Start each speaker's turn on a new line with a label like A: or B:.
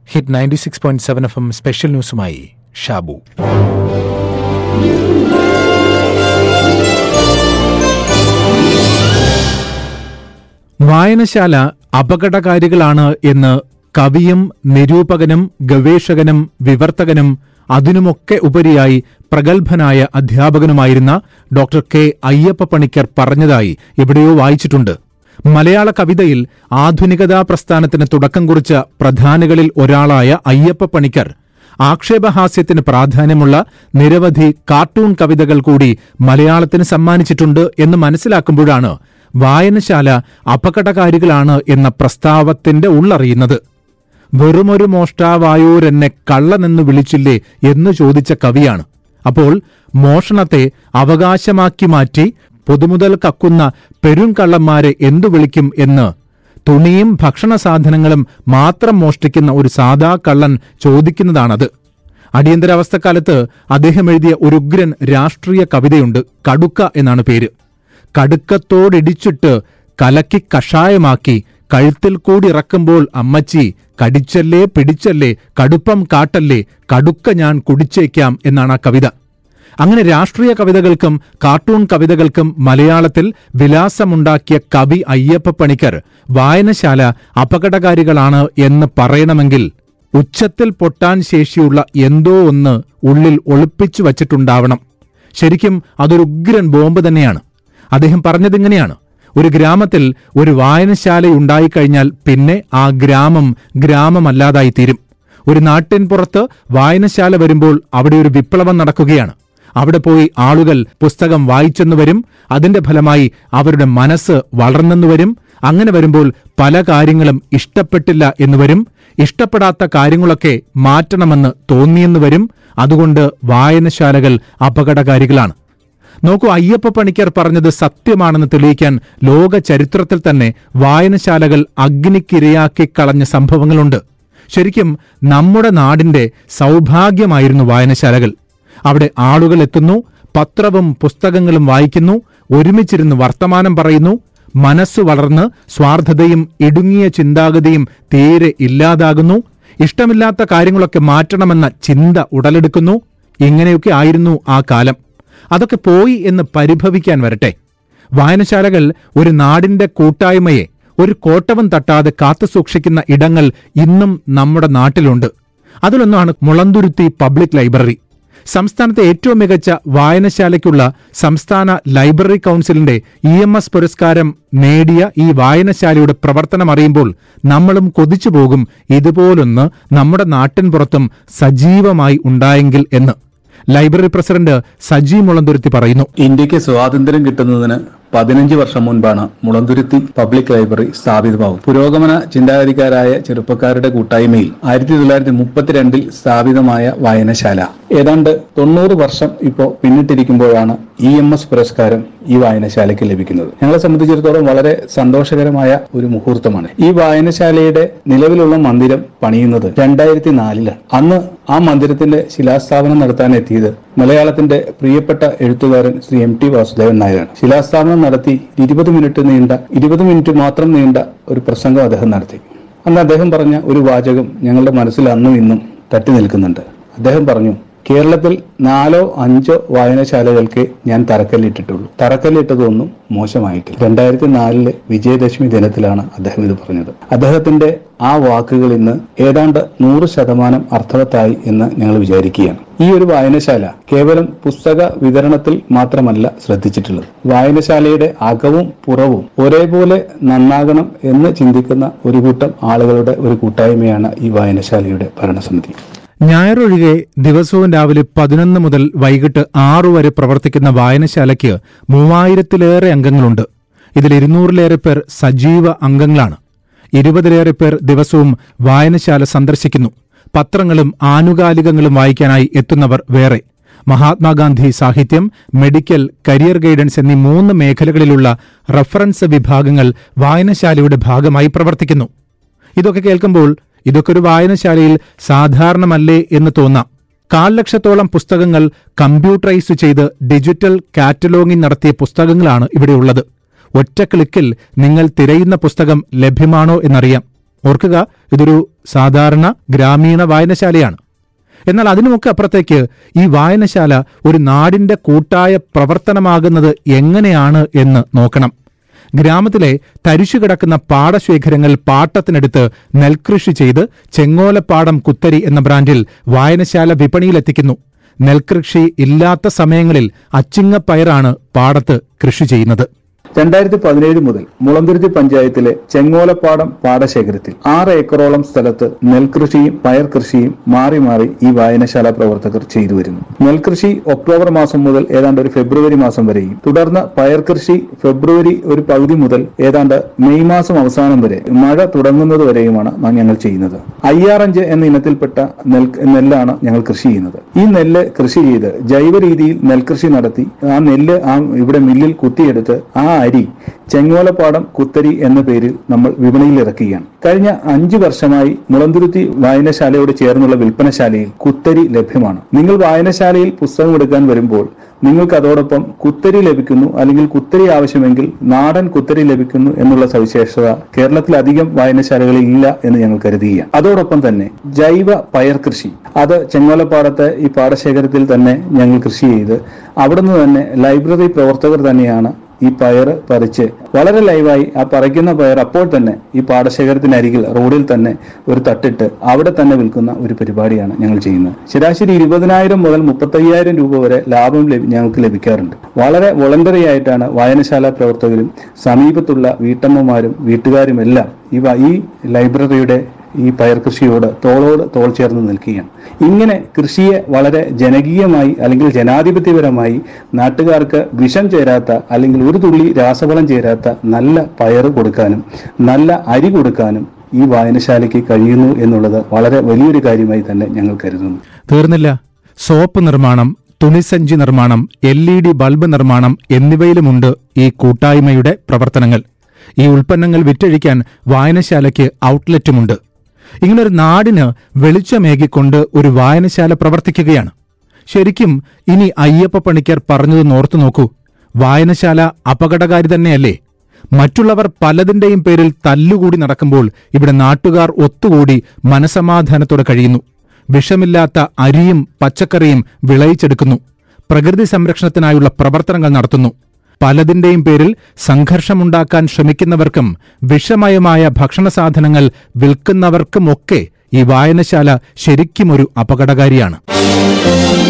A: hit ninety six point seven F M special ന്യൂസുമായി ഷാബു വായനശാല അപകടകാരികളാണ് എന്ന് കവിയും നിരൂപകനും ഗവേഷകനും വിവർത്തകനും അതിനുമൊക്കെ ഉപരിയായി പ്രഗത്ഭനായ അധ്യാപകനുമായിരുന്ന ഡോക്ടർ കെ അയ്യപ്പ പണിക്കർ പറഞ്ഞതായി എവിടെയോ വായിച്ചിട്ടുണ്ട് മലയാള കവിതയിൽ ആധുനികതാ പ്രസ്ഥാനത്തിന് തുടക്കം കുറിച്ച പ്രധാനികളിൽ ഒരാളായ അയ്യപ്പ പണിക്കർ ആക്ഷേപഹാസ്യത്തിന് പ്രാധാന്യമുള്ള നിരവധി കാർട്ടൂൺ കവിതകൾ കൂടി മലയാളത്തിന് സമ്മാനിച്ചിട്ടുണ്ട് എന്ന് മനസ്സിലാക്കുമ്പോഴാണ് വായനശാല അപകടകാരികളാണ് എന്ന പ്രസ്താവത്തിന്റെ ഉള്ളറിയുന്നത് വെറുമൊരു മോഷ്ടാവായൂരെന്നെ കള്ളനെന്ന് വിളിച്ചില്ലേ എന്ന് ചോദിച്ച കവിയാണ് അപ്പോൾ മോഷണത്തെ അവകാശമാക്കി മാറ്റി പൊതുമുതൽ കക്കുന്ന പെരുങ്കള്ളന്മാരെ എന്തു വിളിക്കും എന്ന് തുണിയും ഭക്ഷണ സാധനങ്ങളും മാത്രം മോഷ്ടിക്കുന്ന ഒരു സാധാ കള്ളൻ ചോദിക്കുന്നതാണത് അടിയന്തരാവസ്ഥക്കാലത്ത് അദ്ദേഹം എഴുതിയ ഒരു ഉഗ്രൻ രാഷ്ട്രീയ കവിതയുണ്ട് കടുക്ക എന്നാണ് പേര് കടുക്കത്തോടിടിച്ചിട്ട് കലക്കി കഷായമാക്കി കഴുത്തിൽ കൂടി ഇറക്കുമ്പോൾ അമ്മച്ചി കടിച്ചല്ലേ പിടിച്ചല്ലേ കടുപ്പം കാട്ടല്ലേ കടുക്ക ഞാൻ കുടിച്ചേക്കാം എന്നാണ് ആ കവിത അങ്ങനെ രാഷ്ട്രീയ കവിതകൾക്കും കാർട്ടൂൺ കവിതകൾക്കും മലയാളത്തിൽ വിലാസമുണ്ടാക്കിയ കവി അയ്യപ്പ പണിക്കർ വായനശാല അപകടകാരികളാണ് എന്ന് പറയണമെങ്കിൽ ഉച്ചത്തിൽ പൊട്ടാൻ ശേഷിയുള്ള എന്തോ ഒന്ന് ഉള്ളിൽ ഒളിപ്പിച്ചു വച്ചിട്ടുണ്ടാവണം ശരിക്കും അതൊരു ഉഗ്രൻ ബോംബ് തന്നെയാണ് അദ്ദേഹം പറഞ്ഞതിങ്ങനെയാണ് ഒരു ഗ്രാമത്തിൽ ഒരു വായനശാല ഉണ്ടായിക്കഴിഞ്ഞാൽ പിന്നെ ആ ഗ്രാമം ഗ്രാമമല്ലാതായി തീരും ഒരു നാട്ടിൻ പുറത്ത് വായനശാല വരുമ്പോൾ അവിടെ ഒരു വിപ്ലവം നടക്കുകയാണ് അവിടെ പോയി ആളുകൾ പുസ്തകം വായിച്ചെന്നു വരും അതിന്റെ ഫലമായി അവരുടെ മനസ്സ് വളർന്നെന്നു വരും അങ്ങനെ വരുമ്പോൾ പല കാര്യങ്ങളും ഇഷ്ടപ്പെട്ടില്ല എന്ന് വരും ഇഷ്ടപ്പെടാത്ത കാര്യങ്ങളൊക്കെ മാറ്റണമെന്ന് തോന്നിയെന്ന് വരും അതുകൊണ്ട് വായനശാലകൾ അപകടകാരികളാണ് നോക്കൂ അയ്യപ്പ പണിക്കർ പറഞ്ഞത് സത്യമാണെന്ന് തെളിയിക്കാൻ ലോക ചരിത്രത്തിൽ തന്നെ വായനശാലകൾ അഗ്നിക്കിരയാക്കി കളഞ്ഞ സംഭവങ്ങളുണ്ട് ശരിക്കും നമ്മുടെ നാടിന്റെ സൗഭാഗ്യമായിരുന്നു വായനശാലകൾ അവിടെ ആളുകൾ എത്തുന്നു പത്രവും പുസ്തകങ്ങളും വായിക്കുന്നു ഒരുമിച്ചിരുന്ന് വർത്തമാനം പറയുന്നു മനസ്സ് വളർന്ന് സ്വാർത്ഥതയും ഇടുങ്ങിയ ചിന്താഗതിയും തീരെ ഇല്ലാതാകുന്നു ഇഷ്ടമില്ലാത്ത കാര്യങ്ങളൊക്കെ മാറ്റണമെന്ന ചിന്ത ഉടലെടുക്കുന്നു ഇങ്ങനെയൊക്കെ ആയിരുന്നു ആ കാലം അതൊക്കെ പോയി എന്ന് പരിഭവിക്കാൻ വരട്ടെ വായനശാലകൾ ഒരു നാടിന്റെ കൂട്ടായ്മയെ ഒരു കോട്ടവും തട്ടാതെ കാത്തുസൂക്ഷിക്കുന്ന ഇടങ്ങൾ ഇന്നും നമ്മുടെ നാട്ടിലുണ്ട് അതിലൊന്നാണ് മുളന്തുരുത്തി പബ്ലിക് ലൈബ്രറി സംസ്ഥാനത്തെ ഏറ്റവും മികച്ച വായനശാലയ്ക്കുള്ള സംസ്ഥാന ലൈബ്രറി കൌൺസിലിന്റെ ഇ എം എസ് പുരസ്കാരം നേടിയ ഈ വായനശാലയുടെ പ്രവർത്തനം അറിയുമ്പോൾ നമ്മളും കൊതിച്ചു പോകും ഇതുപോലൊന്ന് നമ്മുടെ നാട്ടിൻപുറത്തും സജീവമായി ഉണ്ടായെങ്കിൽ എന്ന് ലൈബ്രറി പ്രസിഡന്റ് സജി മുളന്തുരുത്തി പറയുന്നു
B: ഇന്ത്യക്ക് സ്വാതന്ത്ര്യം കിട്ടുന്നതിന് പതിനഞ്ച് വർഷം മുൻപാണ് മുളന്തുരുത്തി പബ്ലിക് ലൈബ്രറി സ്ഥാപിതമാകും പുരോഗമന ചിന്താഗതിക്കാരായ ചെറുപ്പക്കാരുടെ കൂട്ടായ്മയിൽ ആയിരത്തി തൊള്ളായിരത്തി മുപ്പത്തിരണ്ടിൽ സ്ഥാപിതമായ വായനശാല ഏതാണ്ട് തൊണ്ണൂറ് വർഷം ഇപ്പോൾ പിന്നിട്ടിരിക്കുമ്പോഴാണ് ഇ എം എസ് പുരസ്കാരം ഈ വായനശാലയ്ക്ക് ലഭിക്കുന്നത് ഞങ്ങളെ സംബന്ധിച്ചിടത്തോളം വളരെ സന്തോഷകരമായ ഒരു മുഹൂർത്തമാണ് ഈ വായനശാലയുടെ നിലവിലുള്ള മന്ദിരം പണിയുന്നത് രണ്ടായിരത്തി നാലിലാണ് അന്ന് ആ മന്ദിരത്തിന്റെ ശിലാസ്ഥാപനം നടത്താൻ എത്തിയത് മലയാളത്തിന്റെ പ്രിയപ്പെട്ട എഴുത്തുകാരൻ ശ്രീ എം ടി വാസുദേവൻ നായരാണ് ശിലാസ്ഥാപനം നടത്തി ഇരുപത് മിനിറ്റ് നീണ്ട ഇരുപത് മിനിറ്റ് മാത്രം നീണ്ട ഒരു പ്രസംഗം അദ്ദേഹം നടത്തി അന്ന് അദ്ദേഹം പറഞ്ഞ ഒരു വാചകം ഞങ്ങളുടെ മനസ്സിൽ അന്നും ഇന്നും തട്ടി നിൽക്കുന്നുണ്ട് അദ്ദേഹം പറഞ്ഞു കേരളത്തിൽ നാലോ അഞ്ചോ വായനശാലകൾക്ക് ഞാൻ തറക്കല്ലിട്ടിട്ടുള്ളൂ തറക്കല്ലിട്ടതൊന്നും മോശമായിട്ടില്ല രണ്ടായിരത്തി നാലില് വിജയദശമി ദിനത്തിലാണ് അദ്ദേഹം ഇത് പറഞ്ഞത് അദ്ദേഹത്തിന്റെ ആ വാക്കുകൾ ഇന്ന് ഏതാണ്ട് നൂറ് ശതമാനം അർത്ഥവത്തായി എന്ന് ഞങ്ങൾ വിചാരിക്കുകയാണ് ഈ ഒരു വായനശാല കേവലം പുസ്തക വിതരണത്തിൽ മാത്രമല്ല ശ്രദ്ധിച്ചിട്ടുള്ളത് വായനശാലയുടെ അകവും പുറവും ഒരേപോലെ നന്നാകണം എന്ന് ചിന്തിക്കുന്ന ഒരു കൂട്ടം ആളുകളുടെ ഒരു കൂട്ടായ്മയാണ് ഈ വായനശാലയുടെ ഭരണസമിതി
A: ഞായറൊഴികെ ദിവസവും രാവിലെ പതിനൊന്ന് മുതൽ വൈകിട്ട് ആറു വരെ പ്രവർത്തിക്കുന്ന വായനശാലയ്ക്ക് മൂവായിരത്തിലേറെ അംഗങ്ങളുണ്ട് ഇതിൽ ഇരുന്നൂറിലേറെ പേർ സജീവ അംഗങ്ങളാണ് ഇരുപതിലേറെ പേർ ദിവസവും വായനശാല സന്ദർശിക്കുന്നു പത്രങ്ങളും ആനുകാലികങ്ങളും വായിക്കാനായി എത്തുന്നവർ വേറെ മഹാത്മാഗാന്ധി സാഹിത്യം മെഡിക്കൽ കരിയർ ഗൈഡൻസ് എന്നീ മൂന്ന് മേഖലകളിലുള്ള റഫറൻസ് വിഭാഗങ്ങൾ വായനശാലയുടെ ഭാഗമായി പ്രവർത്തിക്കുന്നു ഇതൊക്കെ കേൾക്കുമ്പോൾ ഇതൊക്കെ ഒരു വായനശാലയിൽ സാധാരണമല്ലേ എന്ന് തോന്നാം കാൽ ലക്ഷത്തോളം പുസ്തകങ്ങൾ കമ്പ്യൂട്ടറൈസ് ചെയ്ത് ഡിജിറ്റൽ കാറ്റലോഗിംഗ് നടത്തിയ പുസ്തകങ്ങളാണ് ഇവിടെയുള്ളത് ഒറ്റ ക്ലിക്കിൽ നിങ്ങൾ തിരയുന്ന പുസ്തകം ലഭ്യമാണോ എന്നറിയാം ഓർക്കുക ഇതൊരു സാധാരണ ഗ്രാമീണ വായനശാലയാണ് എന്നാൽ അതിനുമൊക്കെ അപ്പുറത്തേക്ക് ഈ വായനശാല ഒരു നാടിന്റെ കൂട്ടായ പ്രവർത്തനമാകുന്നത് എങ്ങനെയാണ് എന്ന് നോക്കണം ഗ്രാമത്തിലെ തരിശു കിടക്കുന്ന പാടശേഖരങ്ങൾ പാട്ടത്തിനെടുത്ത് നെൽകൃഷി ചെയ്ത് ചെങ്ങോലപ്പാടം കുത്തരി എന്ന ബ്രാൻഡിൽ വായനശാല വിപണിയിലെത്തിക്കുന്നു നെൽകൃഷി ഇല്ലാത്ത സമയങ്ങളിൽ അച്ചിങ്ങപ്പയറാണ് പാടത്ത് കൃഷി ചെയ്യുന്നത്
B: രണ്ടായിരത്തി പതിനേഴ് മുതൽ മുളന്തുരുത്തി പഞ്ചായത്തിലെ ചെങ്ങോലപ്പാടം പാടശേഖരത്തിൽ ആറ് ഏക്കറോളം സ്ഥലത്ത് നെൽകൃഷിയും പയർ കൃഷിയും മാറി മാറി ഈ വായനശാല പ്രവർത്തകർ ചെയ്തു വരുന്നു നെൽകൃഷി ഒക്ടോബർ മാസം മുതൽ ഏതാണ്ട് ഒരു ഫെബ്രുവരി മാസം വരെയും തുടർന്ന് പയർ കൃഷി ഫെബ്രുവരി ഒരു പകുതി മുതൽ ഏതാണ്ട് മെയ് മാസം അവസാനം വരെ മഴ തുടങ്ങുന്നത് വരെയുമാണ് നാം ഞങ്ങൾ ചെയ്യുന്നത് അയ്യാറഞ്ച് എന്ന ഇനത്തിൽപ്പെട്ട നെൽ നെല്ലാണ് ഞങ്ങൾ കൃഷി ചെയ്യുന്നത് ഈ നെല്ല് കൃഷി ചെയ്ത് ജൈവ രീതിയിൽ നെൽകൃഷി നടത്തി ആ നെല്ല് ആ ഇവിടെ മില്ലിൽ കുത്തിയെടുത്ത് ആ അരി ചെങ്ങോലപ്പാടം കുത്തരി എന്ന പേരിൽ നമ്മൾ വിപണിയിൽ ഇറക്കുകയാണ് കഴിഞ്ഞ അഞ്ചു വർഷമായി മുളന്തുരുത്തി വായനശാലയോട് ചേർന്നുള്ള വിൽപ്പനശാലയിൽ കുത്തരി ലഭ്യമാണ് നിങ്ങൾ വായനശാലയിൽ പുസ്തകം എടുക്കാൻ വരുമ്പോൾ നിങ്ങൾക്ക് അതോടൊപ്പം കുത്തരി ലഭിക്കുന്നു അല്ലെങ്കിൽ കുത്തരി ആവശ്യമെങ്കിൽ നാടൻ കുത്തരി ലഭിക്കുന്നു എന്നുള്ള സവിശേഷത കേരളത്തിലധികം വായനശാലകളിൽ ഇല്ല എന്ന് ഞങ്ങൾ കരുതുകയാണ് അതോടൊപ്പം തന്നെ ജൈവ പയർ കൃഷി അത് ചെങ്ങോലപ്പാടത്തെ ഈ പാടശേഖരത്തിൽ തന്നെ ഞങ്ങൾ കൃഷി ചെയ്ത് അവിടുന്ന് തന്നെ ലൈബ്രറി പ്രവർത്തകർ തന്നെയാണ് ഈ പയർ പറിച്ച് വളരെ ലൈവായി ആ പറിക്കുന്ന പയർ അപ്പോൾ തന്നെ ഈ പാടശേഖരത്തിനരികിൽ റോഡിൽ തന്നെ ഒരു തട്ടിട്ട് അവിടെ തന്നെ വിൽക്കുന്ന ഒരു പരിപാടിയാണ് ഞങ്ങൾ ചെയ്യുന്നത് ശരാശരി ഇരുപതിനായിരം മുതൽ മുപ്പത്തയ്യായിരം രൂപ വരെ ലാഭം ലഭി- ഞങ്ങൾക്ക് ലഭിക്കാറുണ്ട് വളരെ വോളണ്ടറി ആയിട്ടാണ് വായനശാല പ്രവർത്തകരും സമീപത്തുള്ള വീട്ടമ്മമാരും വീട്ടുകാരും എല്ലാം ഈ വ- ഈ ലൈബ്രറിയുടെ ഈ പയർ കൃഷിയോട് തോളോട് തോൾ ചേർന്ന് നിൽക്കുകയാണ് ഇങ്ങനെ കൃഷിയെ വളരെ ജനകീയമായി അല്ലെങ്കിൽ ജനാധിപത്യപരമായി നാട്ടുകാർക്ക് വിഷം ചേരാത്ത അല്ലെങ്കിൽ ഒരു തുള്ളി രാസവളം ചേരാത്ത നല്ല പയർ കൊടുക്കാനും നല്ല അരി കൊടുക്കാനും ഈ വായനശാലയ്ക്ക് കഴിയുന്നു എന്നുള്ളത് വളരെ വലിയൊരു കാര്യമായി തന്നെ ഞങ്ങൾ കരുതുന്നു
A: തീർന്നില്ല സോപ്പ് നിർമ്മാണം തുണിസഞ്ചി നിർമ്മാണം എൽ ഇ ഡി ബൾബ് നിർമ്മാണം എന്നിവയിലുമുണ്ട് ഈ കൂട്ടായ്മയുടെ പ്രവർത്തനങ്ങൾ ഈ ഉൽപ്പന്നങ്ങൾ വിറ്റഴിക്കാൻ വായനശാലയ്ക്ക് ഔട്ട്ലെറ്റുമുണ്ട് ഇങ്ങനൊരു നാടിന് വെളിച്ചമേകിക്കൊണ്ട് ഒരു വായനശാല പ്രവർത്തിക്കുകയാണ് ശരിക്കും ഇനി അയ്യപ്പ പണിക്കർ പറഞ്ഞത് നോർത്തു നോക്കൂ വായനശാല അപകടകാരി തന്നെയല്ലേ മറ്റുള്ളവർ പലതിന്റെയും പേരിൽ തല്ലുകൂടി നടക്കുമ്പോൾ ഇവിടെ നാട്ടുകാർ ഒത്തുകൂടി മനസമാധാനത്തോടെ കഴിയുന്നു വിഷമില്ലാത്ത അരിയും പച്ചക്കറിയും വിളയിച്ചെടുക്കുന്നു പ്രകൃതി സംരക്ഷണത്തിനായുള്ള പ്രവർത്തനങ്ങൾ നടത്തുന്നു പലതിന്റെയും പേരിൽ സംഘർഷമുണ്ടാക്കാൻ ശ്രമിക്കുന്നവർക്കും വിഷമയമായ ഭക്ഷണ സാധനങ്ങൾ വിൽക്കുന്നവർക്കുമൊക്കെ ഈ വായനശാല ശരിക്കും ഒരു അപകടകാരിയാണ്